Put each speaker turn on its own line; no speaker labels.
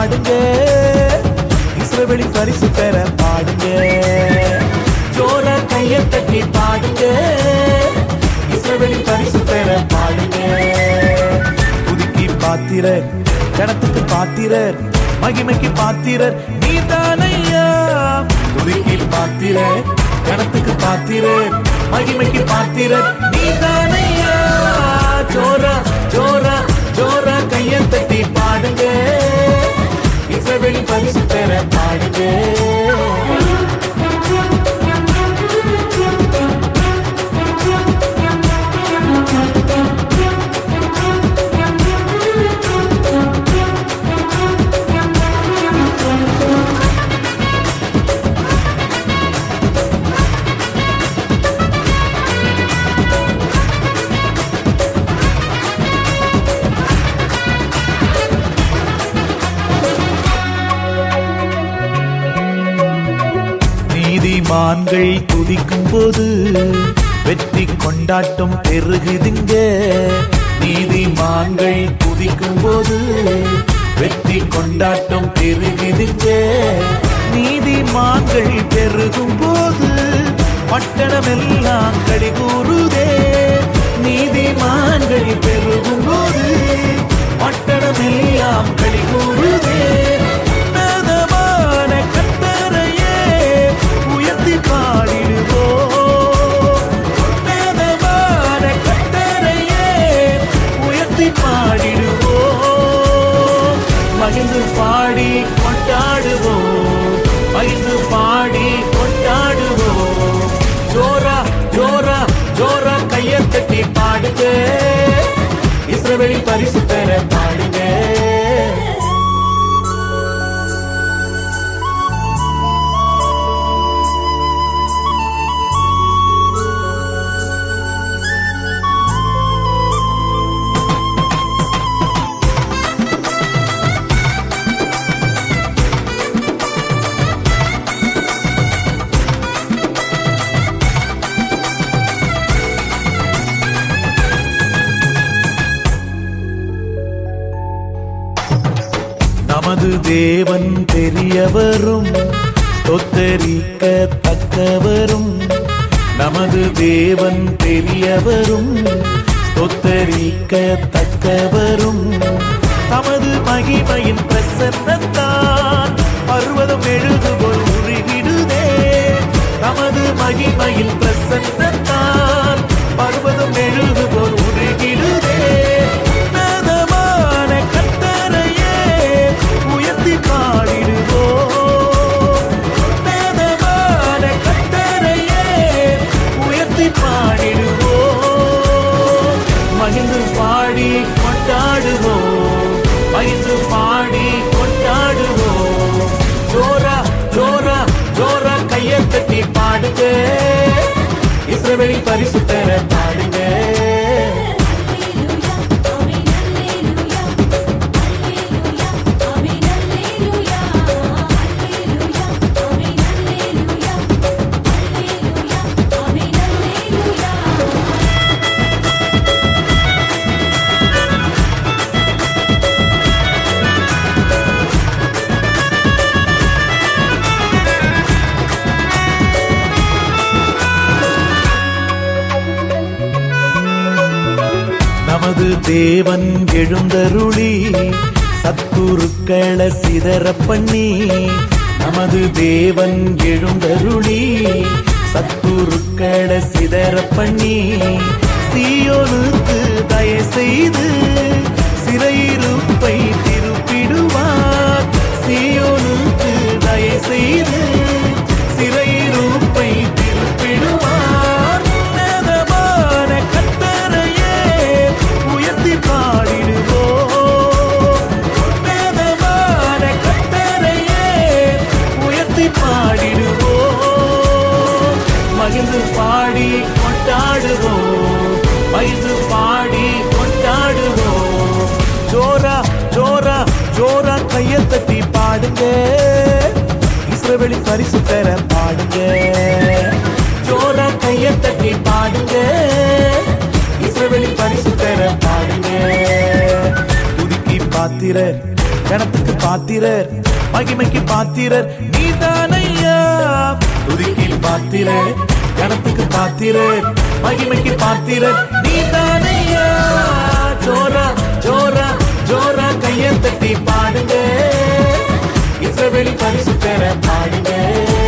பாடுங்க இஸ்ரவேலின் பரிசு பெற பாடுங்க ஜோர கைய தட்டி பாடுங்க இஸ்ரவேலின் பரிசு பெற பாடுங்க துதிக்கு பாத்திரர் கணத்துக்கு பாத்திரர் மகிமைக்கு பாத்திரர் நீதானையா துதிக்கு பாத்திரர் கணத்துக்கு பாத்திரர் மகிமைக்கு பாத்திரர் நீதானையா ஜோரா ஜோரா ஜோரா கைய தட்டி பாடுங்க இசைவெளி பரிசு பெற பாடுங்க நீதிமான்கள் துதிக்கும் போது வெற்றி கொண்டாட்டம் பெருகுதுங்க நீதிமான்கள் துதிக்கும் போது வெற்றி கொண்டாட்டம் பெருகுதுங்க நீதிமான்கள் பெருகும் போது பட்டணமெல்லாம் கடி கூறுதே நீதிமான்கள் பெருகும் போது பட்டணமெல்லாம் கடி கூறுதே உன்னதமான கர்த்தரையே உயர்த்தி பாடிடுவோம். உன்னதமான கர்த்தரையே உயர்த்தி பாடிடுவோம். மகிழ்ந்து பாடி கொண்டாடுவோம் மகிழ்ந்து பாடி கொண்டாடுவோம் ஜோரா ஜோரா ஜோரா கைய தட்டி பாடுங்க இஸ்ரவேலி பரிசு பெற பாடுங்க நமது தேவன் பெரியவரும் ஸ்தோத்தரிக்க தக்கவரும் நமது தேவன் பெரியவரும் ஸ்தோத்தரிக்க தக்கவரும் தமது மகிமையின் பிரசன்னத்தான் பர்வதம் எழுதுபோல் உருகிடுதே தமது மகிமையின் பிரசன்னத்தான் பர்வதம் எழுதுபோல் உருகிடுதே உன்னதமான கர்த்தரையே உயர்த்தி பாடிடுவோம் உன்னதமான கர்த்தரையே உயர்த்தி பாடிடுவோம் மகிழ்ந்து பாடி கொண்டாடுவோம் மகிழ்ந்து பாடி கொண்டாடுவோம் ஜோரா ஜோரா ஜோரா கைய தட்டி பாடுங்க இஸ்ரவேலி பரிசு பெற பாடுங்க நமது தேவன் எழுந்தருளி சத்துருக்கள சிதற பண்ணி நமது தேவன் எழுந்தருளி சத்துருக்கள சிதற பண்ணி சீயோனுக்கு தயை செய்து சிறையிருப்பை திருப்பிடுவார் சீயோனுக்கு தயை செய்து சிறையிருப்பை திருப்பிடுவார் உன்னதமான கர்த்தரையே உயர்த்தி பாடிடுவோம் உன்னதமான கர்த்தரையே உயர்த்தி பாடிடுவோம் மகிழ்ந்து பாடி கொண்டாடுவோம் மகிழ்ந்து பாடி கொண்டாடுவோம் ஜோரா ஜோரா ஜோரா கைய தட்டி பாடுங்க இஸ்ரவேலி பரிசு பெற பாடுங்க ஜோரா கைய தட்டி பாடுங்க இஸ்ரவேலி பரிசு பெற பாடுங்க துதிக்கு பாத்திரர் கணத்துக்கு பாத்திரர் மகிமைக்கு பாத்திரர் நீதானையா துதிக்கில் பாத்திரர் கணத்துக்கு பாத்திரர் மகிமைக்கு பாத்திரர் நீதானையா ஜோரா ஜோரா ஜோரா கையை தட்டி பாடுங்க இஸ்ரவேல் பரிசு பெற பாடுங்க